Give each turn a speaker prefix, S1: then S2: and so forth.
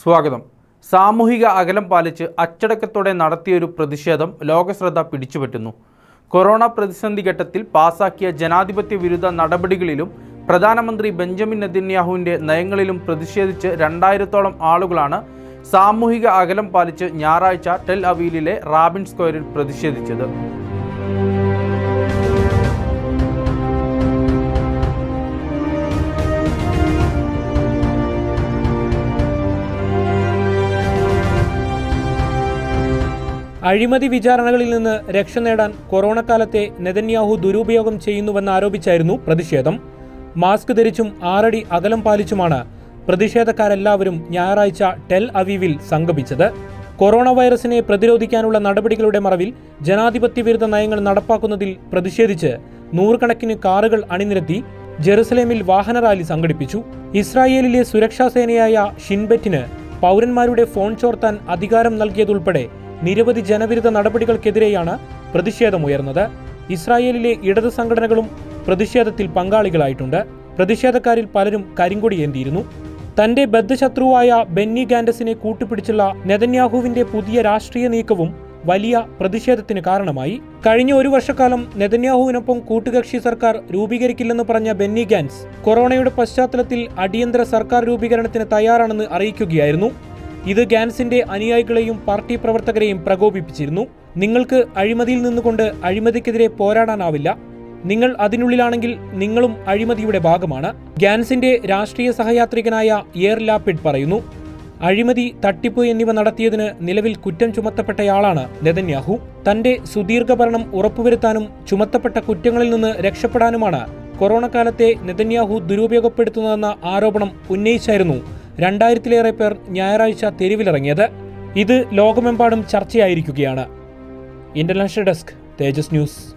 S1: സ്വാഗതം സാമൂഹിക അകലം പാലിച്ച് അച്ചടക്കത്തോടെ നടത്തിയൊരു പ്രതിഷേധം ലോകശ്രദ്ധ പിടിച്ചുപറ്റുന്നു കൊറോണ പ്രതിസന്ധി ഘട്ടത്തിൽ പാസാക്കിയ ജനാധിപത്യ വിരുദ്ധ നടപടികളിലും പ്രധാനമന്ത്രി ബെഞ്ചമിൻ നെതന്യാഹുവിൻ്റെ നയങ്ങളിലും പ്രതിഷേധിച്ച് രണ്ടായിരത്തോളം ആളുകളാണ് സാമൂഹിക അകലം പാലിച്ച് ഞായറാഴ്ച ടെൽ അവീലിലെ റാബിൻ സ്ക്വയറിൽ പ്രതിഷേധിച്ചത്
S2: അഴിമതി വിചാരണകളിൽ നിന്ന് രക്ഷ നേടാൻ കൊറോണ കാലത്തെ നെതന്യാഹു ദുരുപയോഗം ചെയ്യുന്നുവെന്നാരോപിച്ചായിരുന്നു പ്രതിഷേധം മാസ്ക് ധരിച്ചും ആറടി അകലം പാലിച്ചുമാണ് പ്രതിഷേധക്കാരെല്ലാവരും ഞായറാഴ്ച ടെൽ അവീവിൽ സംഗമിച്ചത് കൊറോണ വൈറസിനെ പ്രതിരോധിക്കാനുള്ള നടപടികളുടെ മറവിൽ ജനാധിപത്യ വിരുദ്ധ നയങ്ങൾ നടപ്പാക്കുന്നതിൽ പ്രതിഷേധിച്ച് നൂറുകണക്കിന് കാറുകൾ അണിനിരത്തി ജെറുസലേമിൽ വാഹന റാലി സംഘടിപ്പിച്ചു ഇസ്രായേലിലെ സുരക്ഷാ സേനയായ ഷിൻബെറ്റിന് പൗരന്മാരുടെ ഫോൺ ചോർത്താൻ അധികാരം നൽകിയതുൾപ്പെടെ നിരവധി ജനവിരുദ്ധ നടപടികൾക്കെതിരെയാണ് പ്രതിഷേധമുയർന്നത് ഇസ്രായേലിലെ ഇടത് സംഘടനകളും പ്രതിഷേധത്തിൽ പങ്കാളികളായിട്ടുണ്ട് പ്രതിഷേധക്കാരിൽ പലരും കരിങ്കൊടിയേന്തിയിരുന്നു തന്റെ ബദ്ധശത്രുവായ ബെന്നി ഗാൻഡസിനെ കൂട്ടുപിടിച്ചുള്ള നെതന്യാഹുവിന്റെ പുതിയ രാഷ്ട്രീയ നീക്കവും വലിയ പ്രതിഷേധത്തിന് കാരണമായി കഴിഞ്ഞ ഒരു വർഷക്കാലം നെതന്യാഹുവിനൊപ്പം കൂട്ടുകക്ഷി സർക്കാർ രൂപീകരിക്കില്ലെന്ന് പറഞ്ഞ ബെന്നി ഗാൻസ് കൊറോണയുടെ പശ്ചാത്തലത്തിൽ അടിയന്തര സർക്കാർ രൂപീകരണത്തിന് തയ്യാറാണെന്ന് അറിയിക്കുകയായിരുന്നു ഇത് ഗാൻസിന്റെ അനുയായികളെയും പാർട്ടി പ്രവർത്തകരെയും പ്രകോപിപ്പിച്ചിരുന്നു നിങ്ങൾക്ക് അഴിമതിയിൽ നിന്നുകൊണ്ട് അഴിമതിക്കെതിരെ പോരാടാനാവില്ല നിങ്ങൾ അതിനുള്ളിലാണെങ്കിൽ നിങ്ങളും അഴിമതിയുടെ ഭാഗമാണ് ഗാൻസിന്റെ രാഷ്ട്രീയ സഹയാത്രികനായ എയർ ലാപ്പിഡ് പറയുന്നു അഴിമതി തട്ടിപ്പ് എന്നിവ നടത്തിയതിന് നിലവിൽ കുറ്റം ചുമത്തപ്പെട്ടയാളാണ് നെതന്യാഹു തന്റെ സുദീർഘ ഭരണം ഉറപ്പുവരുത്താനും ചുമത്തപ്പെട്ട കുറ്റങ്ങളിൽ നിന്ന് രക്ഷപ്പെടാനുമാണ് കൊറോണ കാലത്തെ നെതന്യാഹു ദുരുപയോഗപ്പെടുത്തുന്നതെന്ന ആരോപണം ഉന്നയിച്ചായിരുന്നു രണ്ടായിരത്തിലേറെ പേർ ഞായറാഴ്ച തെരുവിലിറങ്ങിയത് ഇത് ലോകമെമ്പാടും ചർച്ചയായിരിക്കുകയാണ് ഇന്റർനാഷണൽ ഡെസ്ക് തേജസ് ന്യൂസ്